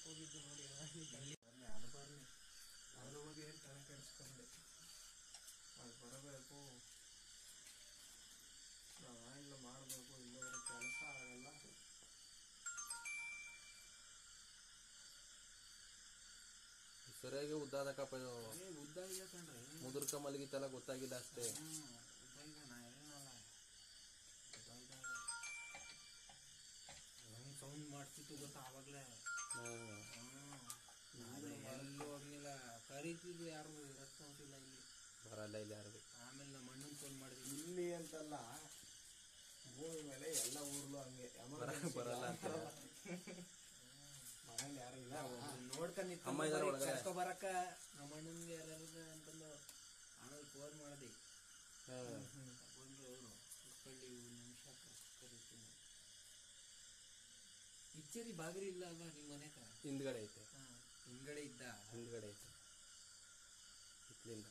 ಹೋಗಿದ್ದು ನೋಡಿ ಬರ್ಲಿ ಅದು ಬರಲಿ ಅದ್ರ ಬಗ್ಗೆ ಏನು ತಲೆ ಕೆಡಿಸ್ಕೊಂಡೆ ಅದು ಬರಬೇಕು ನಾವು ಇಲ್ಲ ಮಾಡಬೇಕು ಇಲ್ಲವರೆ ಕೆಲಸ ಆಗಲ್ಲ ಸರಿಯಾಗಿ ಉದ್ದಾದಕಪ್ಪ ಇದು ಏ ಉದ್ದ ಇದೆ ಕಣ್ರಿ ಮುದುರ್ಕ ಮಲಗಿತ್ತಲ್ಲ ಗೊತ್ತಾಗಿಲ್ಲ ಅಷ್ಟೇ ಹ್ಞೂ ಉದ್ದ ಇದೆ ನಾ ಏನಲ್ಲ ಉದ್ದ ಇದೆ ಹೆಂಗೆ ಸೌಂಡ್ ಮಾಡ್ತಿತ್ತು ಗೊತ್ತಾ ಆವಾಗಲೇ ಹ್ಮ್. ನಾನು ಎಲ್ಲೂ ಹೋಗ್ಲಿಲ್ಲ ಕರೀತಿದ್ದು ಯಾರು ರೆಸ್ಪಾನ್ಸ್ ಇಲ್ಲ ಇಲ್ಲಿ ಬರಲ್ಲ ಇಲ್ಲಿ ಯಾರಿಗೂ ಆಮೇಲೆ ನಮ್ಮ ಅಣ್ಣನ ಫೋನ್ ಮಾಡಿದ್ವಿ ಇಲ್ಲಿ ಅಂತಲ್ಲ ಭೂಮಿ ಮೇಲೆ ಎಲ್ಲ ಊರ್ಲು ಹಂಗೆ ಬರ- ಬರಲ್ಲ ಅಂತ ಮನೇಲಿ ಯಾರು ಇಲ್ಲ ನೋಡ್ಕೊಂಡು ಅಮ್ಮ ಇದಾರೆ ಒಳಗಡೆ. ಕರ್ಕೊ ಬರಕ್ಕ ನಮ್ಮ ಅಣ್ಣನ್ಗೆ ಯಾರು ಅಂತಂದು ಆಮೇಲೆ ಫೋನ್ ಮಾಡಿದೆ ಹ್ಮ್. ಬಂದ್ರು ಅವರು ಕುತ್ಕೊಳ್ಳಿ ಒಂದು ನಿಮಿಷ ಕರಿತೀನಿ ಇಚ್ಚೇರಿ ಬಾಗಿರಿ ಇಲ್ಲ ಅಲ್ವಾ ನಿಮ್ಮ ಮನೆ ಹತ್ರ ಹಿಂದ್ಗಡೆ ಐತೆ ಹಿಂದ್ಗಡೆ ಇದ್ದ ಹಿಂದ್ಗಡೆ ಐತೆ ಇತ್ಲಿಂದ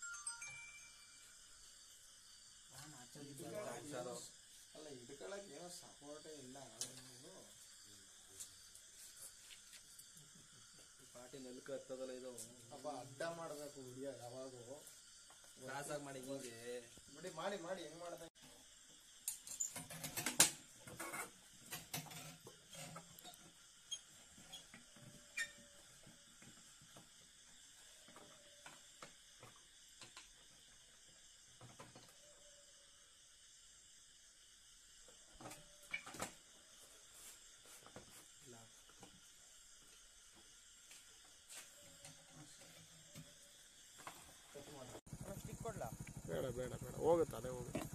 ನಾನು ಆಚೆ ಹುಷಾರು ಅಲ್ಲ ಹಿಡ್ಕೊಳಕ್ ಏನೋ ಸಪೋರ್ಟೇ ಇಲ್ಲ ಅವ್ನಿಗೂ. ಪಾಟಿ ನೆಲ್ಕ ಹತ್ತದಲ್ಲ ಇದು ಪಾಪ ಅಡ್ಡ ಮಾಡ್ಬೇಕು ವಿಡಿಯೋ ಯಾವಾಗೂ ಕ್ರಾಸಾಗಿ ಮಾಡಿ ಹಿಂಗೆ ಬಿಡಿ ಮಾಡಿ ಮಾಡಿ ಹೆಂಗ್ ಮಾಡ್ತಾ ಸ್ಟಿಕ್ ಕೊಡ್ಲಾ ಬೇಡ ಬೇಡ ಬೇಡ ಹೋಗುತ್ತೆ ಅದೇ ಹೋಗುತ್ತೆ